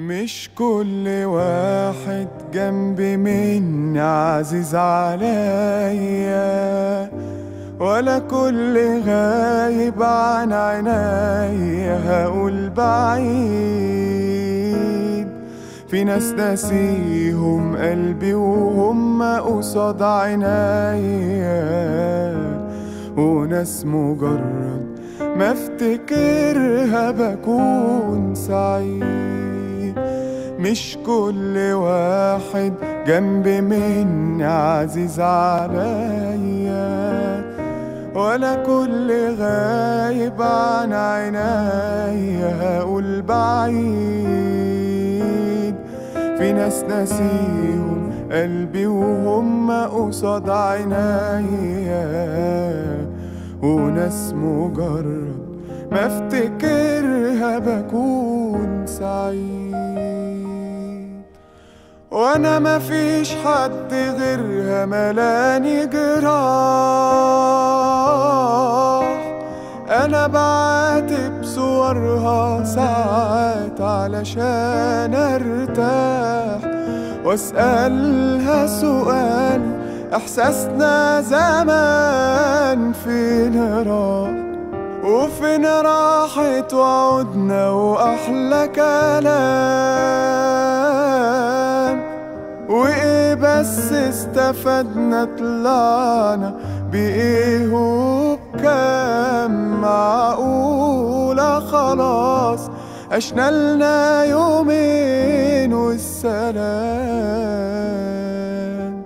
مش كل واحد جنبي مني عزيز عليا ولا كل غايب عن عينيا هقول بعيد في ناس ناسيهم قلبي وهم قصاد عينيا وناس مجرد ما افتكرها بكون سعيد مش كل واحد جنبي مني عزيز عليا ولا كل غايب عن عينيا هقول بعيد في ناس ناسيهم قلبي وهم قصاد عينيا وناس مجرد ما افتكرها بكون سعيد وانا مفيش حد غيرها ملاني جراح انا بعاتب صورها ساعات علشان ارتاح واسألها سؤال احساسنا زمان فين راح وفين راحت وعودنا واحلى كلام وايه بس استفدنا طلعنا بايه وبكام معقولة خلاص عشنا لنا يومين والسلام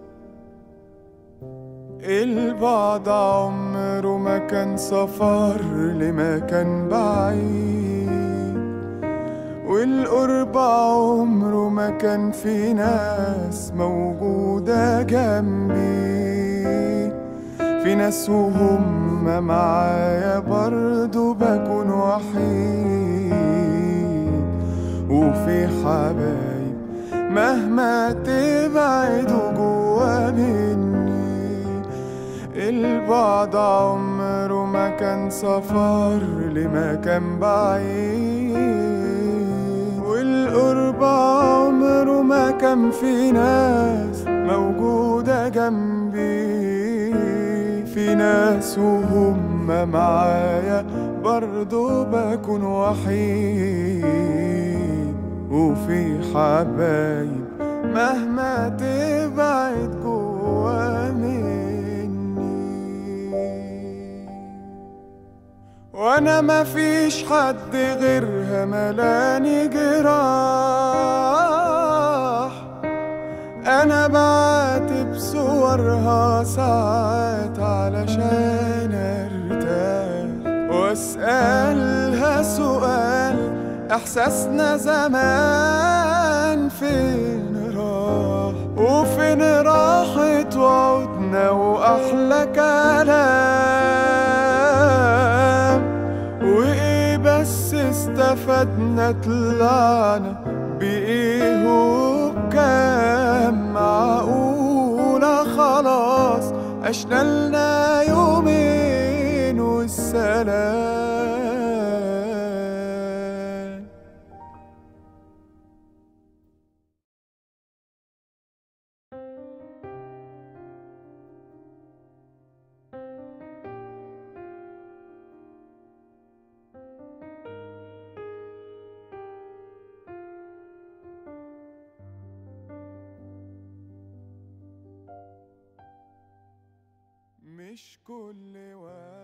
البعد عمره ما كان سفر لمكان بعيد والقرب عمره ما كان في ناس موجودة جنبي في ناس وهم معايا برضو بكون وحيد وفي حبايب مهما تبعدوا جوا مني البعد عمره ما كان سفر لمكان بعيد والقرب عمره ما كان في ناس موجودة جنبي في ناس وهم معايا برضو بكون وحيد وفي حبايب مهما تبعد جوا مني وانا مفيش حد غيرها ملاني جراح انا بعاتب صورها ساعات علشان ارتاح واسألها سؤال احساسنا زمان فين راح وفين راحت وعودنا واحلى كلام وايه بس استفدنا طلعنا بايه وبكام معقولة خلاص عشنا لنا يومين والسلام مش كل واحد